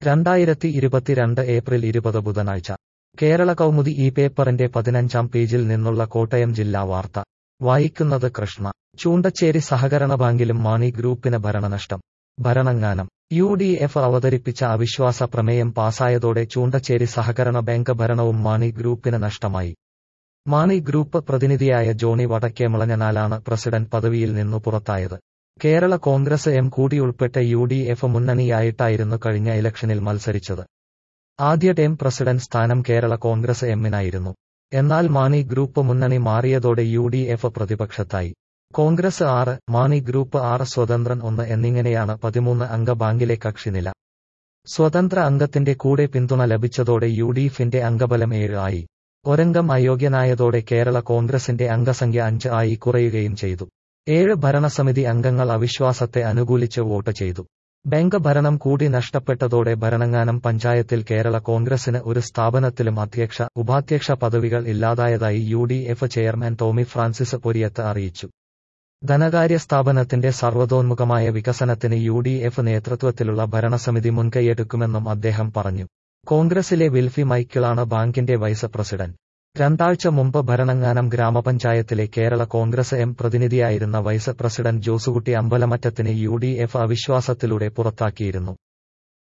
രണ്ടായിരത്തി ഇരുപത്തിരണ്ട് ഏപ്രിൽ ഇരുപത് ബുധനാഴ്ച കേരള കൗമുദി ഈ പേപ്പറിന്റെ പതിനഞ്ചാം പേജിൽ നിന്നുള്ള കോട്ടയം ജില്ലാ വാർത്ത വായിക്കുന്നത് കൃഷ്ണ ചൂണ്ടച്ചേരി സഹകരണ ബാങ്കിലും മാണി ഗ്രൂപ്പിന് ഭരണനഷ്ടം ഭരണങ്ങാനം യു ഡി എഫ് അവതരിപ്പിച്ച അവിശ്വാസ പ്രമേയം പാസായതോടെ ചൂണ്ടച്ചേരി സഹകരണ ബാങ്ക് ഭരണവും മാണി ഗ്രൂപ്പിന് നഷ്ടമായി മാണി ഗ്രൂപ്പ് പ്രതിനിധിയായ ജോണി വടക്കേമുളഞ്ഞനാലാണ് പ്രസിഡന്റ് പദവിയിൽ നിന്നു പുറത്തായത് കേരള കോൺഗ്രസ് എം കൂടി ഉൾപ്പെട്ട യു ഡി എഫ് മുന്നണിയായിട്ടായിരുന്നു കഴിഞ്ഞ ഇലക്ഷനിൽ മത്സരിച്ചത് ആദ്യ ടേം പ്രസിഡന്റ് സ്ഥാനം കേരള കോൺഗ്രസ് എമ്മിനായിരുന്നു എന്നാൽ മാണി ഗ്രൂപ്പ് മുന്നണി മാറിയതോടെ യു ഡി എഫ് പ്രതിപക്ഷത്തായി കോൺഗ്രസ് ആറ് മാണി ഗ്രൂപ്പ് ആറ് സ്വതന്ത്രൻ ഒന്ന് എന്നിങ്ങനെയാണ് പതിമൂന്ന് അംഗ ബാങ്കിലെ കക്ഷിനില സ്വതന്ത്ര അംഗത്തിന്റെ കൂടെ പിന്തുണ ലഭിച്ചതോടെ യു ഡി എഫിന്റെ അംഗബലം ഏഴ് ആയി ഒരംഗം അയോഗ്യനായതോടെ കേരള കോൺഗ്രസിന്റെ അംഗസംഖ്യ അഞ്ച് ആയി കുറയുകയും ചെയ്തു ഏഴ് ഭരണസമിതി അംഗങ്ങൾ അവിശ്വാസത്തെ അനുകൂലിച്ച് വോട്ട് ചെയ്തു ബാങ്ക് ഭരണം കൂടി നഷ്ടപ്പെട്ടതോടെ ഭരണങ്ങാനം പഞ്ചായത്തിൽ കേരള കോൺഗ്രസിന് ഒരു സ്ഥാപനത്തിലും അധ്യക്ഷ ഉപാധ്യക്ഷ പദവികൾ ഇല്ലാതായതായി U D F chairman Tommy Francis Poriyath അറിയിച്ചു ധനകാര്യ സ്ഥാപനത്തിന്റെ സർവ്വതോന്മുഖമായ വികസനത്തിന് യു ഡി എഫ് നേതൃത്വത്തിലുള്ള ഭരണസമിതി മുൻകൈയെടുക്കുമെന്നും അദ്ദേഹം പറഞ്ഞു കോൺഗ്രസിലെ വിൽഫി മൈക്കിളാണ് ബാങ്കിന്റെ വൈസ് പ്രസിഡന്റ് രണ്ടാഴ്ച മുമ്പ് ഭരണങ്ങാനം ഗ്രാമപഞ്ചായത്തിലെ കേരള കോൺഗ്രസ് എം പ്രതിനിധിയായിരുന്ന വൈസ് പ്രസിഡന്റ് ജോസുകുട്ടി അമ്പലമറ്റത്തിന് യു ഡി എഫ് അവിശ്വാസത്തിലൂടെ പുറത്താക്കിയിരുന്നു